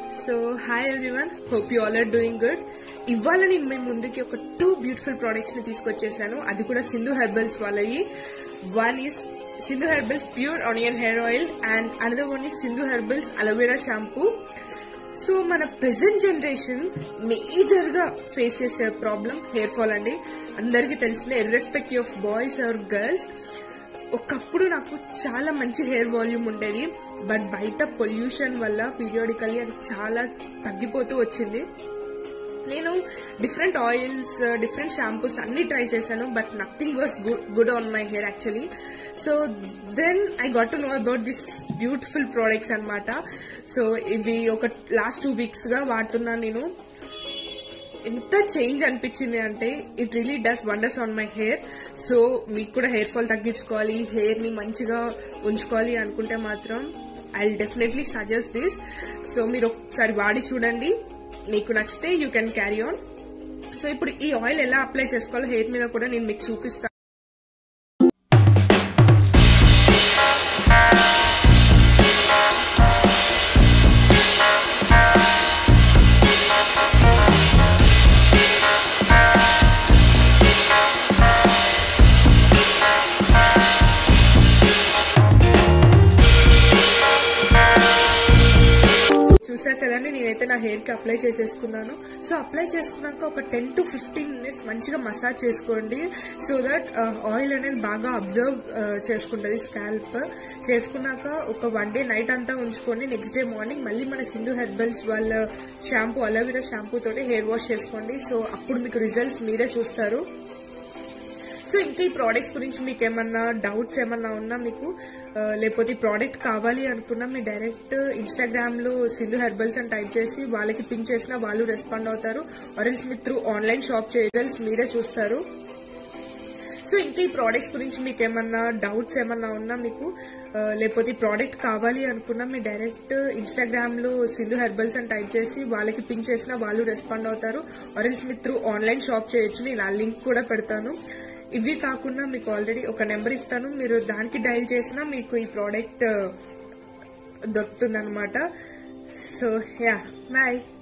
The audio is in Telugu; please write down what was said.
so hi everyone hope you all are doing good ఇవాళ నేను మీ ముందుకి ఒక టూ బ్యూటిఫుల్ ప్రొడక్ట్స్ ని తీసుకొచ్చేసాను అది కూడా సింధు హెర్బల్స్ వాళ్ళవి one is Sindhu herbals pure onion hair oil and another one is Sindhu herbals aloe vera shampoo so మన ప్రెసెంట్ జనరేషన్ మేజర్ గా ఫేస్ చేసే ప్రాబ్లం హెయిర్ ఫాల్ అండి అందరికీ తెలిసిన irrespective of boys or girls ఒకప్పుడు నాకు చాలా మంచి హెయిర్ వాల్యూమ్ ఉండేది బట్ బయట పొల్యూషన్ వల్ల పీరియాడికల్లీ అది చాలా తగ్గిపోతూ వచ్చింది నేను డిఫరెంట్ ఆయిల్స్ డిఫరెంట్ షాంపూస్ అన్ని ట్రై చేశాను but nothing was good on my hair actually so then I got to know about this beautiful products అనమాట సో ఇవి ఒక లాస్ట్ టూ వీక్స్ గా వాడుతున్నాను నేను ఎంత చేంజ్ అనిపించింది అంటే it really does wonders on my hair so మీకు కూడా హెయిర్ ఫాల్ తగ్గించుకోవాలి హెయిర్ ని మంచిగా ఉంచుకోవాలి అనుకుంటే మాత్రం I definitely suggest this so మీరు ఒకసారి వాడి చూడండి మీకు నచ్చితే you can carry on so ఇప్పుడు ఈ ఆయిల్ ఎలా అప్లై చేసుకోవాలో హెయిర్ మీద కూడా నేను మీకు చూపిస్తాను చూసారు కదండి నేనైతే నా హెయిర్ కి అప్లై చేసేసుకున్నాను సో అప్లై చేసుకున్నాక ఒక టెన్ టు ఫిఫ్టీన్ మినిట్స్ మంచిగా మసాజ్ చేసుకోండి సో దట్ ఆయిల్ అనేది బాగా అబ్జర్వ్ చేసుకుంటది స్కాల్ప్ చేసుకున్నాక ఒక వన్ డే నైట్ అంతా ఉంచుకొని నెక్స్ట్ డే మార్నింగ్ మళ్ళీ మన సింధు హెర్బల్స్ వాళ్ళ షాంపూ అలోవెరా షాంపూ తోటి హెయిర్ వాష్ చేసుకోండి సో అప్పుడు మీకు రిజల్ట్స్ మీరే చూస్తారు సో ఇంకా ఈ ప్రోడక్ట్స్ గురించి మీకు ఏమన్నా డౌట్స్ ఏమన్నా ఉన్నా మీకు లేకపోతే ఈ ప్రోడక్ట్ కావాలి అనుకున్నా మీరు డైరెక్ట్ ఇన్స్టాగ్రామ్ లో సింధు హెర్బల్స్ అని టైప్ చేసి వాళ్ళకి పింక్ చేసినా వాళ్ళు రెస్పాండ్ అవుతారు ఆరెల్స్ మీరు త్రూ ఆన్లైన్ షాప్ చేయగల్స్ మీరే చూస్తారు సో ఇంకా ఈ ప్రోడక్ట్స్ గురించి మీకు ఏమన్నా డౌట్స్ ఏమన్నా ఉన్నా మీకు లేకపోతే ఈ ప్రోడక్ట్ కావాలి అనుకున్నా మీరు డైరెక్ట్ ఇన్స్టాగ్రామ్ లో సింధు హెర్బల్స్ అని టైప్ చేసి వాళ్ళకి పింక్ చేసినా వాళ్ళు రెస్పాండ్ అవుతారు ఆరెల్స్ మీరు త్రూ ఆన్లైన్ షాప్ చేయొచ్చు నేను ఆ లింక్ కూడా పెడతాను ఇవి కాకుండా మీకు ఆల్రెడీ ఒక నెంబర్ ఇస్తాను మీరు దానికి డైల్ చేసినా మీకు ఈ ప్రోడక్ట్ దొరుకుతుంది అనమాట సో యా బాయ్